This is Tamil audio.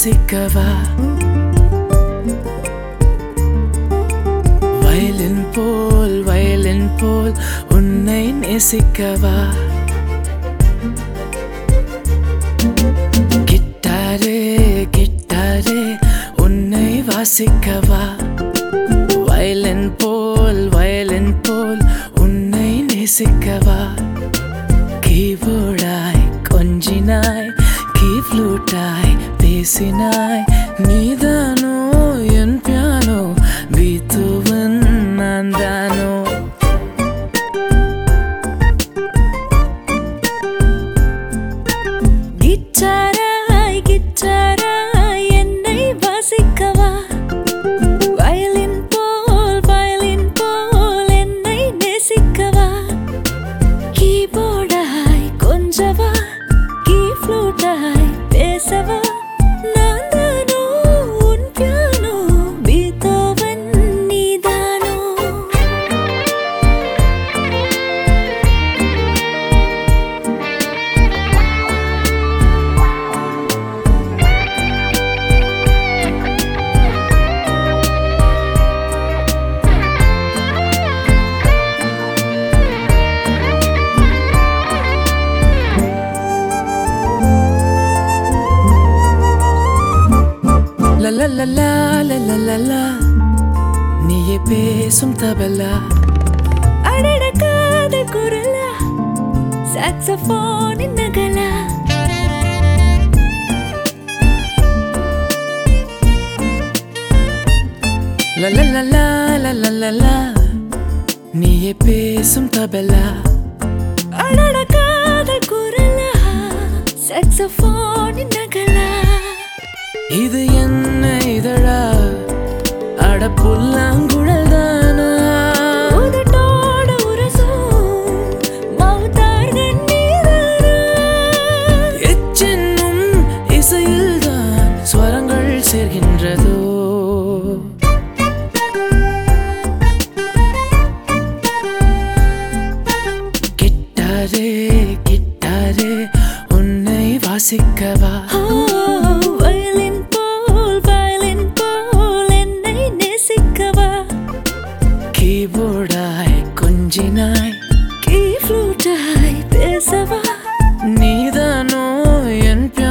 நேசிக்கவா வயலின் போல் வயலின் போல் உன்னை நேசிக்கவா கிட்டாரே கிட்டாரே உன்னை வாசிக்கவா வயலின் போல் வயலின் போல் உன்னை நேசிக்கவா கீபோர்டாய் கொஞ்சினாய் கீஃப்ளூட்டாய் பேசினாய் நீதானோ என் பியானோ பீத்துவன் நான் தானோ கிட்டாராய் கிட்டாராய் என்னை வாசிக்கவா வயலின் போல் வயலின் போல் என்னை நேசிக்கவா கீபோர்டாய் கொஞ்சவா கீஃப்ளூட்டாய் பேசவா நான் தானோ உன் பியானோ பீத்தோவன் நீதானோ La la la la la la la la நீயே பேசும் தபலா அடட காதல் குரலா சாக்ஸோஃபோனின் நகலா La la la la la la la la நீயே பேசும் தபலா அடட காதல் குரலா சாக்ஸோஃபோனின் நகலா இது என்ன இதழா அட புல்லாங்குழல் தானா உதட்டோட உரசும் மௌத்தார்கள் நீதானா எச்சென்னும் இசையில்தான் ஸ்வரங்கள் சேர்கின்றதோ கிட்டாரே கிட்டாரே உன்னை வாசிக்கவா ஓ, வயலின் போல் வயலின் போல் என்னை நேசிக்கவா கீபோர்டாய் கொஞ்சினாய் கீ ஃப்ளூட்டாய் பேசவா நீதானோ என்